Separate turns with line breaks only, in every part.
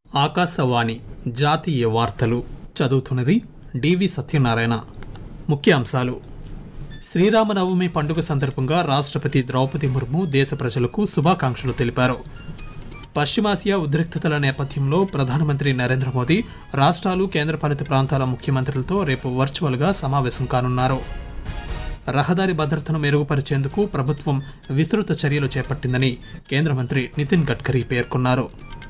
ఆకాశవాణి జాతీయ వార్తలు చదువుతున్నది డివి సత్యనారాయణ ముఖ్యాంశాలు శ్రీరామనవమి పండుగ సందర్భంగా రాష్ట్రపతి ద్రౌపది ముర్ము దేశ ప్రజలకు శుభాకాంక్షలు తెలిపారు పశ్చిమాసియా ఉద్రిక్తతల నేపథ్యంలో ప్రధానమంత్రి నరేంద్ర మోదీ రాష్ట్రాలు కేంద్రపాలిత ప్రాంతాల ముఖ్యమంత్రులతో రేపు వర్చువల్గా సమావేశం కానున్నారు రహదారి భద్రతను మెరుగుపరిచేందుకు ప్రభుత్వం విస్తృత చర్యలు చేపట్టిందని కేంద్ర మంత్రి నితిన్ గడ్కరీ పేర్కొన్నారు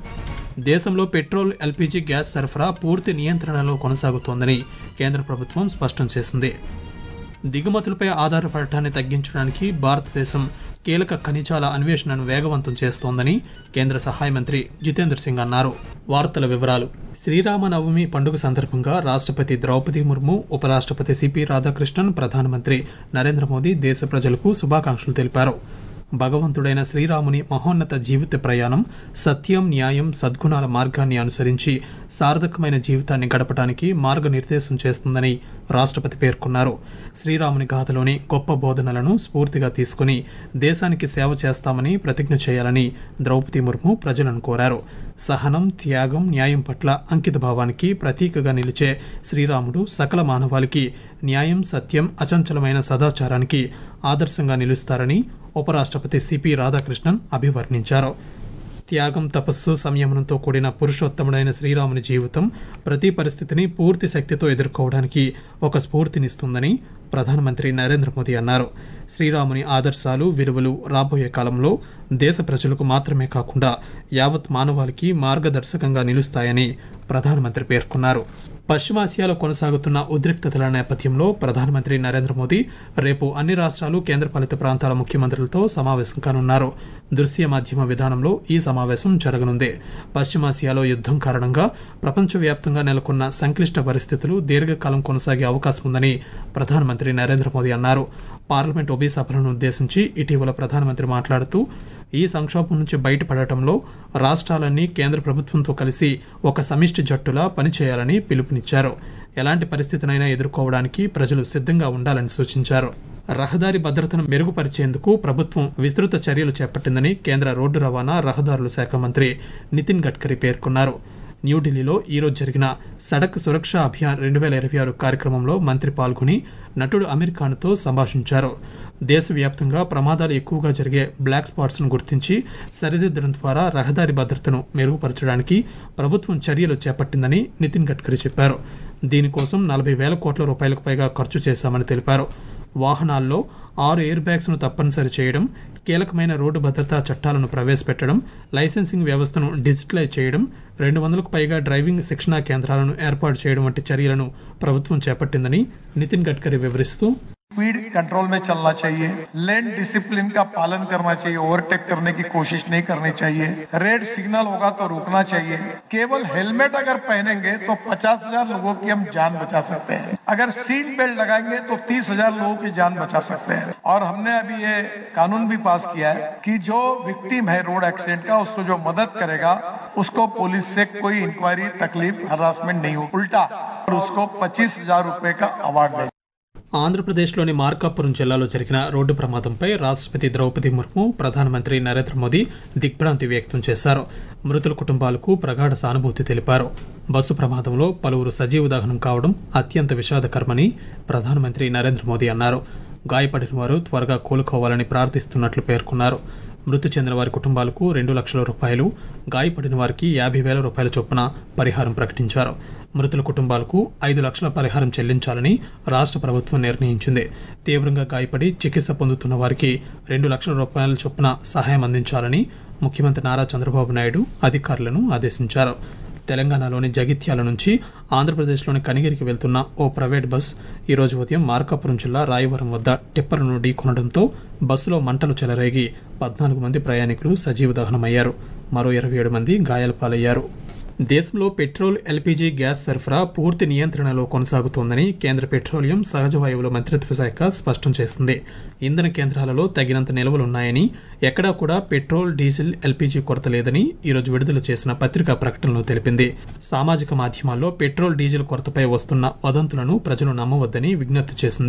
దేశంలో పెట్రోల్ ఎల్పీజీ గ్యాస్ సరఫరా పూర్తి నియంత్రణలో కొనసాగుతోందని కేంద్ర ప్రభుత్వం స్పష్టం చేసింది దిగుమతులపై ఆధారపడటాన్ని తగ్గించడానికి భారతదేశం కీలక ఖనిజాల అన్వేషణను వేగవంతం చేస్తోందని కేంద్ర సహాయ మంత్రి జితేంద్ర సింగ్ అన్నారు వార్తల వివరాలు శ్రీరామనవమి పండుగ సందర్భంగా రాష్ట్రపతి ద్రౌపది ముర్ము ఉపరాష్ట్రపతి సిపి రాధాకృష్ణన్ ప్రధానమంత్రి నరేంద్ర మోదీ దేశ ప్రజలకు శుభాకాంక్షలు తెలిపారు భగవంతుడైన శ్రీరాముని మహోన్నత జీవిత ప్రయాణం సత్యం న్యాయం సద్గుణాల మార్గాన్ని అనుసరించి సార్థకమైన జీవితాన్ని గడపడానికి మార్గనిర్దేశం చేస్తుందని రాష్ట్రపతి పేర్కొన్నారు శ్రీరాముని గాథలోని గొప్ప బోధనలను స్ఫూర్తిగా తీసుకుని దేశానికి సేవ చేస్తామని ప్రతిజ్ఞ చేయాలని ద్రౌపది ముర్ము ప్రజలను కోరారు సహనం త్యాగం న్యాయం పట్ల అంకిత భావానికి ప్రతీకగా నిలిచే శ్రీరాముడు సకల మానవాళికి న్యాయం సత్యం అచంచలమైన సదాచారానికి ఆదర్శంగా నిలుస్తారని ఉపరాష్ట్రపతి సిపి రాధాకృష్ణన్ అభివర్ణించారు త్యాగం తపస్సు సంయమనంతో కూడిన పురుషోత్తముడైన శ్రీరాముని జీవితం ప్రతి పరిస్థితిని పూర్తి శక్తితో ఎదుర్కోవడానికి ఒక స్ఫూర్తినిస్తుందని ప్రధానమంత్రి నరేంద్ర మోదీ అన్నారు శ్రీరాముని ఆదర్శాలు విలువలు రాబోయే కాలంలో దేశ ప్రజలకు మాత్రమే కాకుండా యావత్ మానవాళికి మార్గదర్శకంగా నిలుస్తాయని ప్రధానమంత్రి పేర్కొన్నారు పశ్చిమాసియాలో కొనసాగుతున్న ఉద్రిక్తతల నేపథ్యంలో ప్రధానమంత్రి నరేంద్ర మోదీ రేపు అన్ని రాష్ట్రాలు కేంద్రపాలిత ప్రాంతాల ముఖ్యమంత్రులతో సమావేశం కానున్నారు దృశ్య మాధ్యమ విధానంలో ఈ సమావేశం జరగనుంది పశ్చిమాసియాలో యుద్ధం కారణంగా ప్రపంచవ్యాప్తంగా నెలకొన్న సంక్లిష్ట పరిస్థితులు దీర్ఘకాలం కొనసాగే అవకాశం ఉందని ప్రధానమంత్రి నరేంద్ర మోదీ అన్నారు పార్లమెంట్ ఉభయ సభలను ఉద్దేశించి ఇటీవల ప్రధానమంత్రి మాట్లాడుతూ ఈ సంక్షోభం నుంచి బయటపడటంలో రాష్ట్రాలన్నీ కేంద్ర ప్రభుత్వంతో కలిసి ఒక సమిష్టి జట్టులా పనిచేయాలని పిలుపునిచ్చారు ఎలాంటి పరిస్థితినైనా ఎదుర్కోవడానికి ప్రజలు సిద్ధంగా ఉండాలని సూచించారు రహదారి భద్రతను మెరుగుపరిచేందుకు ప్రభుత్వం విస్తృత చర్యలు చేపట్టిందని కేంద్ర రోడ్డు రవాణా రహదారుల శాఖ మంత్రి నితిన్ గడ్కరీ పేర్కొన్నారు న్యూఢిల్లీలో ఈరోజు జరిగిన సడక్ సురక్ష అభియాన్ రెండు వేల ఇరవై ఆరు కార్యక్రమంలో మంత్రి పాల్గొని నటుడు అమీర్ ఖాన్తో సంభాషించారు దేశవ్యాప్తంగా ప్రమాదాలు ఎక్కువగా జరిగే బ్లాక్ స్పాట్స్ను గుర్తించి సరిదిద్దడం ద్వారా రహదారి భద్రతను మెరుగుపరచడానికి ప్రభుత్వం చర్యలు చేపట్టిందని నితిన్ గడ్కరీ చెప్పారు దీనికోసం నలభై వేల కోట్ల రూపాయలకు పైగా ఖర్చు చేశామని తెలిపారు వాహనాల్లో ఆరు ఎయిర్ బ్యాగ్స్ను తప్పనిసరి చేయడం కీలకమైన రోడ్డు భద్రతా చట్టాలను ప్రవేశపెట్టడం లైసెన్సింగ్ వ్యవస్థను డిజిటలైజ్ చేయడం రెండు వందలకు పైగా డ్రైవింగ్ శిక్షణా కేంద్రాలను ఏర్పాటు చేయడం వంటి చర్యలను ప్రభుత్వం చేపట్టిందని నితిన్ గడ్కరీ వివరిస్తూ
स्पीड कंट्रोल में चलना चाहिए लेन डिसिप्लिन का पालन करना चाहिए ओवरटेक करने की कोशिश नहीं करनी चाहिए रेड सिग्नल होगा तो रुकना चाहिए केवल हेलमेट अगर पहनेंगे तो पचास हजार लोगों की हम जान बचा सकते हैं अगर सीट बेल्ट लगाएंगे तो तीस हजार लोगों की जान बचा सकते हैं और हमने अभी ये कानून भी पास किया है कि जो विक्टिम है रोड एक्सीडेंट का उसको जो मदद करेगा उसको पुलिस से कोई इंक्वायरी तकलीफ हरासमेंट नहीं हो उल्टा और उसको पच्चीस हजार रूपये का अवार्ड देगा
ఆంధ్రప్రదేశ్లోని మార్కాపురం జిల్లాలో జరిగిన రోడ్డు ప్రమాదంపై రాష్ట్రపతి ద్రౌపది ముర్ము ప్రధానమంత్రి నరేంద్ర మోదీ దిగ్భ్రాంతి వ్యక్తం చేశారు మృతుల కుటుంబాలకు ప్రగాఢ సానుభూతి తెలిపారు బస్సు ప్రమాదంలో పలువురు సజీవ దహనం కావడం అత్యంత విషాదకరమని ప్రధానమంత్రి నరేంద్ర మోదీ అన్నారు గాయపడిన వారు త్వరగా కోలుకోవాలని ప్రార్థిస్తున్నట్లు పేర్కొన్నారు మృతి చెందిన వారి కుటుంబాలకు రెండు లక్షల రూపాయలు గాయపడిన వారికి యాభై వేల రూపాయల చొప్పున పరిహారం ప్రకటించారు మృతుల కుటుంబాలకు ఐదు లక్షల పరిహారం చెల్లించాలని రాష్ట్ర ప్రభుత్వం నిర్ణయించింది తీవ్రంగా గాయపడి చికిత్స పొందుతున్న వారికి రెండు లక్షల రూపాయల చొప్పున సహాయం అందించాలని ముఖ్యమంత్రి నారా చంద్రబాబు నాయుడు అధికారులను ఆదేశించారు తెలంగాణలోని జగిత్యాల నుంచి ఆంధ్రప్రదేశ్లోని కనిగిరికి వెళ్తున్న ఓ ప్రైవేట్ బస్ ఈరోజు ఉదయం మార్కాపురం జిల్లా రాయవరం వద్ద టిప్పర్ను ఢీకొనడంతో బస్సులో మంటలు చెలరేగి పద్నాలుగు మంది ప్రయాణికులు సజీవ దహనమయ్యారు మరో ఇరవై ఏడు మంది గాయాల పాలయ్యారు దేశంలో పెట్రోల్ ఎల్పీజీ గ్యాస్ సరఫరా పూర్తి నియంత్రణలో కొనసాగుతోందని కేంద్ర పెట్రోలియం సహజ వాయువుల మంత్రిత్వ శాఖ స్పష్టం చేసింది ఇంధన కేంద్రాలలో తగినంత నిల్వలున్నాయని ఎక్కడా కూడా పెట్రోల్ డీజిల్ ఎల్పీజీ కొరత లేదని ఈరోజు విడుదల చేసిన పత్రికా ప్రకటనలో తెలిపింది సామాజిక మాధ్యమాల్లో పెట్రోల్ డీజిల్ కొరతపై వస్తున్న వదంతులను ప్రజలు నమ్మవద్దని విజ్ఞప్తి చేసింది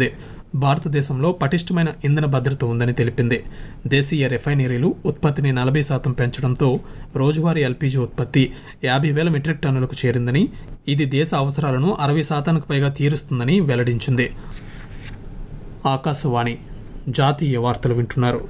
భారతదేశంలో పటిష్టమైన ఇంధన భద్రత ఉందని తెలిపింది దేశీయ రిఫైనరీలు ఉత్పత్తిని నలభై శాతం పెంచడంతో రోజువారీ ఎల్పీజీ ఉత్పత్తి యాభై వేల మెట్రిక్ టన్నులకు చేరిందని ఇది దేశ అవసరాలను అరవై శాతానికి పైగా తీరుస్తుందని వెల్లడించింది ఆకాశవాణి జాతీయ వార్తలు వింటున్నారు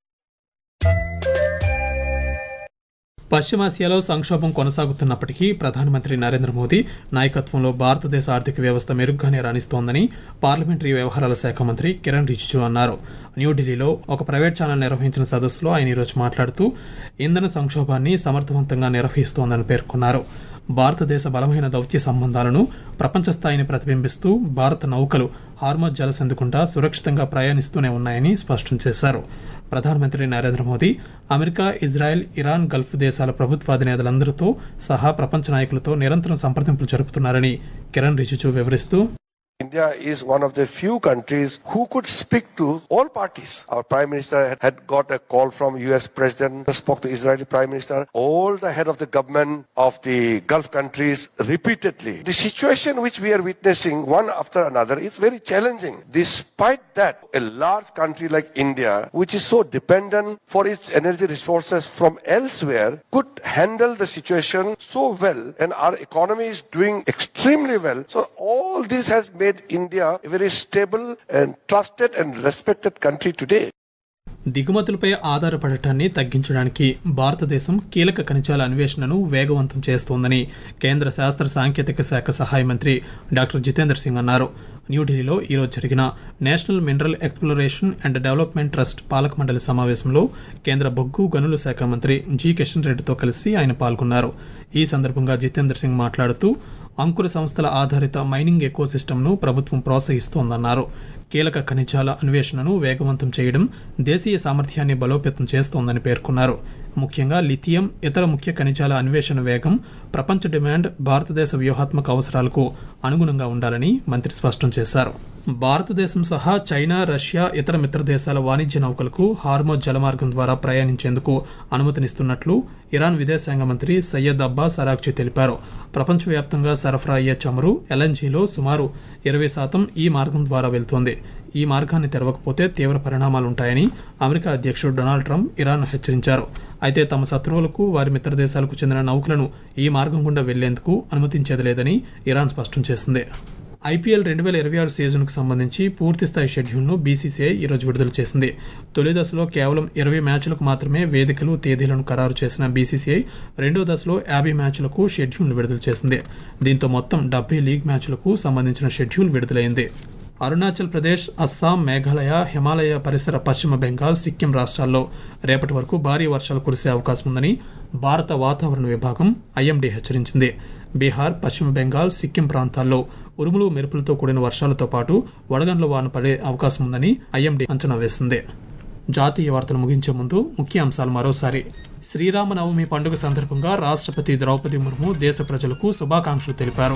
పశ్చిమాసియాలో సంక్షోభం కొనసాగుతున్నప్పటికీ ప్రధానమంత్రి నరేంద్ర మోదీ నాయకత్వంలో భారతదేశ ఆర్థిక వ్యవస్థ మెరుగ్గానే రాణిస్తోందని పార్లమెంటరీ వ్యవహారాల శాఖ మంత్రి కిరణ్ రిజిజు అన్నారు న్యూఢిల్లీలో ఒక ప్రైవేట్ ఛానల్ నిర్వహించిన సదస్సులో ఆయన ఈరోజు మాట్లాడుతూ ఇంధన సంక్షోభాన్ని సమర్థవంతంగా నిర్వహిస్తోందని పేర్కొన్నారు భారతదేశ బలమైన దౌత్య సంబంధాలను ప్రపంచ స్థాయిని ప్రతిబింబిస్తూ భారత నౌకలు హార్మోజ్ జలసందుకుండా సురక్షితంగా ప్రయాణిస్తూనే ఉన్నాయని స్పష్టం చేశారు ప్రధానమంత్రి Narendra Modi America Israel Iran Gulf దేశాల ప్రభుత్వాధినేతలందరితో సహా ప్రపంచ నాయకులతో నిరంతరం సంప్రదింపులు జరుపుతున్నారని కిరణ్ రిజిజు వివరిస్తూ
India is one of the few countries who could speak to all parties. Our Prime Minister had- had got a call from US President, spoke to Israeli Prime Minister, all the head of the government of the Gulf countries repeatedly. The situation which we are witnessing one after another is very challenging. Despite that, a large country like India, which is so dependent for its energy resources from elsewhere, could handle the situation so well and our economy is doing extremely well. So all this has made India a very stable and trusted and respected country today.
దిగుమతులపై ఆధారపడటాన్ని తగ్గించడానికి భారతదేశం కీలక ఖనిజాల అన్వేషణను వేగవంతం చేస్తోందని కేంద్ర శాస్త్ర సాంకేతిక శాఖ సహాయ మంత్రి డాక్టర్ జితేందర్ సింగ్ అన్నారు న్యూఢిల్లీలో ఈరోజు జరిగిన national mineral exploration and development trust పాలక మండలి సమావేశంలో కేంద్ర బొగ్గు గనుల శాఖ మంత్రి జి కిషన్ రెడ్డితో కలిసి ఆయన పాల్గొన్నారు ఈ సందర్భంగా జితేందర్ సింగ్ మాట్లాడుతూ అంకుర సంస్థల ఆధారిత మైనింగ్ ఎకోసిస్టమ్ను ప్రభుత్వం ప్రోత్సహిస్తోందన్నారు కీలక ఖనిజాల అన్వేషణను వేగవంతం చేయడం దేశీయ సామర్థ్యాన్ని బలోపేతం చేస్తోందని పేర్కొన్నారు ముఖ్యంగా లిథియం ఇతర ముఖ్య ఖనిజాల అన్వేషణ వేగం ప్రపంచ డిమాండ్ భారతదేశ వ్యూహాత్మక అవసరాలకు అనుగుణంగా ఉండాలని మంత్రి స్పష్టం చేశారు భారతదేశం సహా చైనా రష్యా ఇతర మిత్ర దేశాల వాణిజ్య నౌకలకు హార్మోజ్ జలమార్గం ద్వారా ప్రయాణించేందుకు అనుమతినిస్తున్నట్లు ఇరాన్ విదేశాంగ మంత్రి సయ్యద్ అబ్బాస్ అరాక్చి తెలిపారు ప్రపంచవ్యాప్తంగా సరఫరా అయ్యే చమురు ఎల్ఎన్జీలో సుమారు ఇరవై శాతం ఈ మార్గం ద్వారా వెళ్తోంది ఈ మార్గాన్ని తెరవకపోతే తీవ్ర పరిణామాలుంటాయని అమెరికా అధ్యక్షుడు డొనాల్డ్ ట్రంప్ ఇరాన్ హెచ్చరించారు అయితే తమ శత్రువులకు వారి మిత్ర దేశాలకు చెందిన నౌకలను ఈ మార్గం గుండా వెళ్లేందుకు అనుమతించేది లేదని ఇరాన్ స్పష్టం చేసింది ఐపీఎల్ రెండు వేల ఇరవై ఆరు సీజన్కు సంబంధించి పూర్తిస్థాయి షెడ్యూల్ను బీసీసీఐ ఈరోజు విడుదల చేసింది తొలి దశలో కేవలం ఇరవై మ్యాచ్లకు మాత్రమే వేదికలు తేదీలను ఖరారు చేసిన బీసీసీఐ రెండో దశలో యాభై మ్యాచ్లకు షెడ్యూల్ను విడుదల చేసింది దీంతో మొత్తం డెబ్బై లీగ్ మ్యాచ్లకు సంబంధించిన షెడ్యూల్ విడుదలైంది అరుణాచల్ ప్రదేశ్ అస్సాం మేఘాలయ హిమాలయ పరిసర పశ్చిమ బెంగాల్ సిక్కిం రాష్ట్రాల్లో రేపటి వరకు భారీ వర్షాలు కురిసే అవకాశం ఉందని భారత వాతావరణ విభాగం ఐఎండీ హెచ్చరించింది బీహార్ పశ్చిమ బెంగాల్ సిక్కిం ప్రాంతాల్లో ఉరుములు మెరుపులతో కూడిన వర్షాలతో పాటు వడగండ్ల వాన పడే అవకాశం ఉందని ఐఎండీ అంచనా వేసింది జాతీయ వార్తలు ముగించే ముందు ముఖ్య అంశాలు మరోసారి శ్రీరామనవమి పండుగ సందర్భంగా రాష్ట్రపతి ద్రౌపది ముర్ము దేశ ప్రజలకు శుభాకాంక్షలు తెలిపారు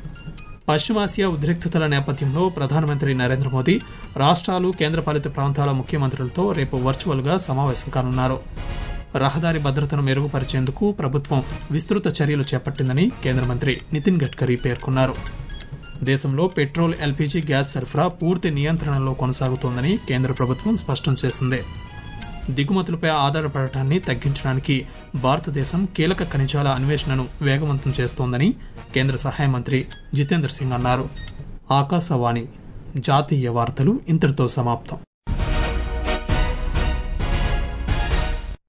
పశ్చిమాసియా ఉద్రిక్తతల నేపథ్యంలో ప్రధానమంత్రి నరేంద్ర మోదీ రాష్ట్రాలు కేంద్రపాలిత ప్రాంతాల ముఖ్యమంత్రులతో రేపు వర్చువల్గా సమావేశం కానున్నారు రహదారి భద్రతను మెరుగుపరిచేందుకు ప్రభుత్వం విస్తృత చర్యలు చేపట్టిందని కేంద్ర మంత్రి నితిన్ గడ్కరీ పేర్కొన్నారు దేశంలో పెట్రోల్ ఎల్పీజీ గ్యాస్ సరఫరా పూర్తి నియంత్రణలో కొనసాగుతోందని కేంద్ర ప్రభుత్వం స్పష్టం చేసింది దిగుమతులపై ఆధారపడటాన్ని తగ్గించడానికి భారతదేశం కీలక ఖనిజాల అన్వేషణను వేగవంతం చేస్తోందని కేంద్ర సహాయ మంత్రి జితేందర్ సింగ్ అన్నారు ఆకాశవాణి జాతీయ వార్తలు ఇంతటితో సమాప్తం